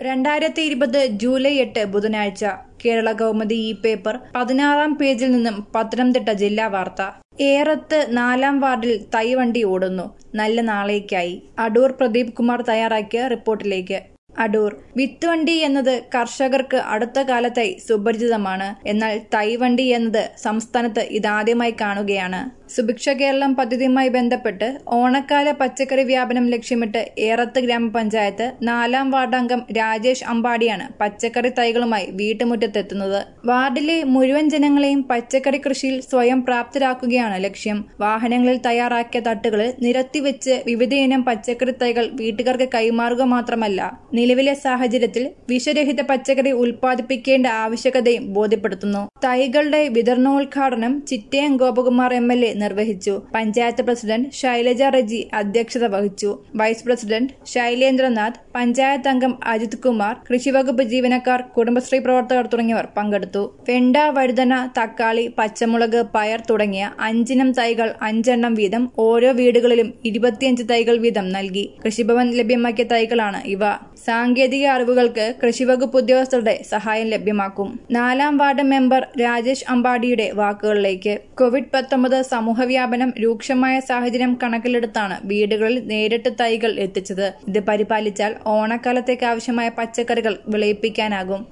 രണ്ടായിരത്തി ഇരുപത് ജൂലൈ എട്ട് ബുധനാഴ്ച കേരള കൗമുദി ഈ പേപ്പർ പതിനാറാം പേജിൽ നിന്നും പത്തനംതിട്ട ജില്ലാ വാർത്ത ഏറത്ത് നാലാം വാർഡിൽ തൈവണ്ടി ഓടുന്നു നല്ല നാളേക്കായി അടൂർ പ്രദീപ് കുമാർ തയ്യാറാക്കിയ റിപ്പോർട്ടിലേക്ക് അടൂർ വിത്തുവണ്ടി എന്നത് കർഷകർക്ക് അടുത്ത കാലത്തായി സുപരിചിതമാണ് എന്നാൽ തൈവണ്ടി എന്നത് സംസ്ഥാനത്ത് ഇതാദ്യമായി കാണുകയാണ് സുഭിക്ഷ കേരളം പദ്ധതിയുമായി ബന്ധപ്പെട്ട് ഓണക്കാല പച്ചക്കറി വ്യാപനം ലക്ഷ്യമിട്ട് ഏറത്ത് ഗ്രാമപഞ്ചായത്ത് നാലാം വാർഡംഗം രാജേഷ് അമ്പാടിയാണ് പച്ചക്കറി തൈകളുമായി വീട്ടുമുറ്റത്തെത്തുന്നത് വാർഡിലെ മുഴുവൻ ജനങ്ങളെയും പച്ചക്കറി കൃഷിയിൽ സ്വയം പ്രാപ്തരാക്കുകയാണ് ലക്ഷ്യം വാഹനങ്ങളിൽ തയ്യാറാക്കിയ തട്ടുകളിൽ നിരത്തിവെച്ച് വിവിധയിനം പച്ചക്കറി തൈകൾ വീട്ടുകാർക്ക് കൈമാറുക മാത്രമല്ല നിലവിലെ സാഹചര്യത്തിൽ വിഷരഹിത പച്ചക്കറി ഉൽപ്പാദിപ്പിക്കേണ്ട ആവശ്യകതയും ബോധ്യപ്പെടുത്തുന്നു തൈകളുടെ വിതരണോദ്ഘാടനം Chittayam Gopakumar M L A നിർവഹിച്ചു പഞ്ചായത്ത് പ്രസിഡന്റ് ശൈലജ റജി അധ്യക്ഷത വഹിച്ചു വൈസ് പ്രസിഡന്റ് ശൈലേന്ദ്രനാഥ് പഞ്ചായത്ത് അംഗം അജിത് കുമാർ കൃഷിവകുപ്പ് ജീവനക്കാർ കുടുംബശ്രീ പ്രവർത്തകർ തുടങ്ങിയവർ പങ്കെടുത്തു വെണ്ട വഴുതന തക്കാളി പച്ചമുളക് പയർ തുടങ്ങിയ അഞ്ചിനം തൈകൾ അഞ്ചെണ്ണം വീതം ഓരോ വീടുകളിലും ഇരുപത്തിയഞ്ച് തൈകൾ വീതം നൽകി കൃഷിഭവൻ ലഭ്യമാക്കിയ തൈകളാണ് ഇവ സാങ്കേതിക അറിവുകൾക്ക് കൃഷിവകുപ്പ് ഉദ്യോഗസ്ഥരുടെ സഹായം ലഭ്യമാക്കും നാലാം വാർഡ് മെമ്പർ രാജേഷ് അമ്പാടിയുടെ വാക്കുകളിലേക്ക് കോവിഡ് പത്തൊമ്പത് സമൂഹവ്യാപനം രൂക്ഷമായ സാഹചര്യം കണക്കിലെടുത്താണ് വീടുകളിൽ നേരിട്ട് തൈകൾ എത്തിച്ചത് ഇത് പരിപാലിച്ചാൽ ഓണക്കാലത്തേക്ക് ആവശ്യമായ പച്ചക്കറികൾ വിളയിപ്പിക്കാനാകും